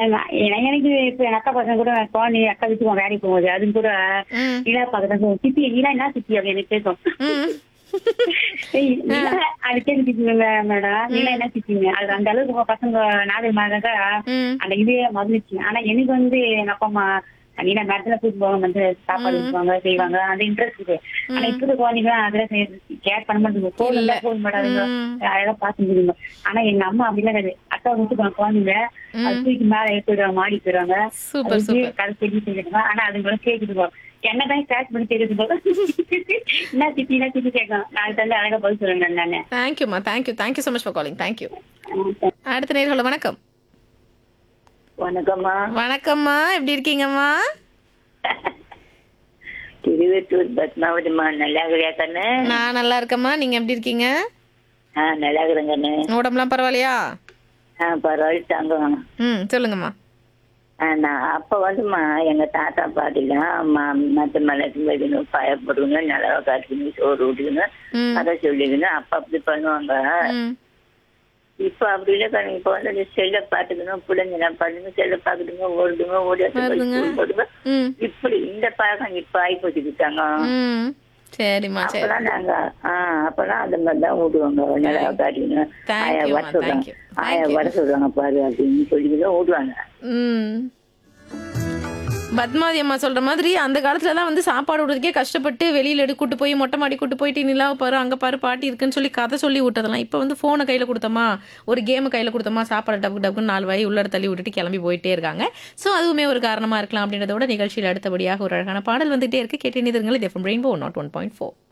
எங்க- என- எனக்கு இப்ப என் அக்கா பசங்க கூட குழந்தை அக்கா வீட்டுக்கு வேலைக்கு போகுது அது கூட ம். நீலா பக்கத்துல சித்தி நீலா என்ன சித்தி அப்படின்னு எனக்கு கேட்கும் ம். ஏய், நீலா, அது கேட்டு சித்திங்க மேடம் நீலா என்ன சித்திங்க அது அந்த அளவுக்கு உங்க பசங்க நாடகம் மாதிரிக்கா ம். அந்த இதே மகிழ்ச்சி ஆனா எனக்கு வந்து எங்க அப்பா அம்மா நீலா மேடத்துல கூட்டு போவாங்க வந்து சாப்பாடு வைப்பாங்க செய்வாங்க அந்த இன்ட்ரெஸ்ட் இருக்கு ஆனா இப்ப இருக்க குழந்தைங்க அதெல்லாம் கேர் பண்ண மாட்டேங்குது போன் இல்ல போன் மாட்டாங்க ம். அழகா பாத்துருந்துருங்க ஆனா எங்க அம்மா அப்படிலாம் கிடையாது அக்கா விட்டுப்பாங்க குழந்தைங்க அது தூக்கி மேல போயிடுவாங்க மாடி போயிடுவாங்க சூப்பர் சூப்பர் கதை சொல்லி செய்யணுமா ஆனா அதுங்களும் கேக்குது என்னதான் கேட்ச் பண்ணி தெரியுது போல என்ன திட்டி என்ன திட்டி கேட்கும் நான் தந்து அழகா பதில் சொல்லுங்க நானு தேங்க்யூம்மா thank you thank you so much for calling thank you அடுத்த நேர்கள் வணக்கம் வணக்கம்மா வணக்கம்மா எப்படி இருக்கீங்கம்மா திருவெட்டூர் பத்மாவதிமா நல்லா இருக்கிறியா கண்ணு நான் நல்லா இருக்கேம்மா நீங்க எப்படி இருக்கீங்க ஆ நல்லா இருக்கிறேன் கண்ணு உடம்புலாம் பரவாயில்லையா ஆ பரவாயில்ல தங்கம் ம் சொல்லுங்கம்மா ஆ, நான் அப்ப வந்துமா எங்க தாத்தா பாட்டிலாம் மத்த மலைக்கு வைக்கணும் பயப்படுக்கணும் நிலவை காட்டுக்கணும் சோறு ஊட்டிக்கணும் ம் அதை சொல்லிக்கணும் அப்ப அப்படி பண்ணுவாங்க ம் இப்ப அப்படி இல்லை கண்ணு இப்ப வந்து செல்ல பாத்துக்கணும் பிள்ளைங்க என்ன பண்ணுங்க செல்ல பாக்குதுங்க ஓடுதுங்க வருதுங்க. ஓடி போடுங்க ம் இப்படி இந்த பழக்கம் இப்ப ஆகி போச்சுக்கிட்டாங்க ம் சரிம்மா சரி அப்பெல்லாம் நாங்க ஆஹ் அப்பெல்லாம் அந்த மாதிரி தான் ஓடுவாங்க நிலவை காட்டிக்கணும் Thank ஆயா you, வர ma. சொல்றாங்க Thank you. ஆயா Thank you. வர சொல்றாங்க பாரு அப்படின்னு சொல்லிட்டு ஓடுவாங்க ம் பத்மாவதி அம்மா சொல்ற மாதிரி அந்த காலத்துல தான் வந்து சாப்பாடு விடுறதுக்கே கஷ்டப்பட்டு வெளியில எடு கூட்டு போய் மொட்டை மாடி கூட்டு போயிட்டு நிலாவை பாரு அங்க பாரு பாட்டி இருக்குன்னு சொல்லி கதை சொல்லி விட்டதெல்லாம் இப்போ வந்து போனை கையில கொடுத்தோமா ஒரு கேமை கையில கொடுத்தோமா சாப்பாடு டப்பு டப்புன்னு நாலு வாய் உள்ளட தள்ளி விட்டுட்டு கிளம்பி போயிட்டே இருக்காங்க ஸோ அதுவுமே ஒரு காரணமா இருக்கலாம் அப்படின்றத விட நிகழ்ச்சியில் அடுத்தபடியாக ஒரு அழகான பாடல் வந்துட்டே இருக்கு கேட்டு நிதிருங்கள் இது rainbow naught one point four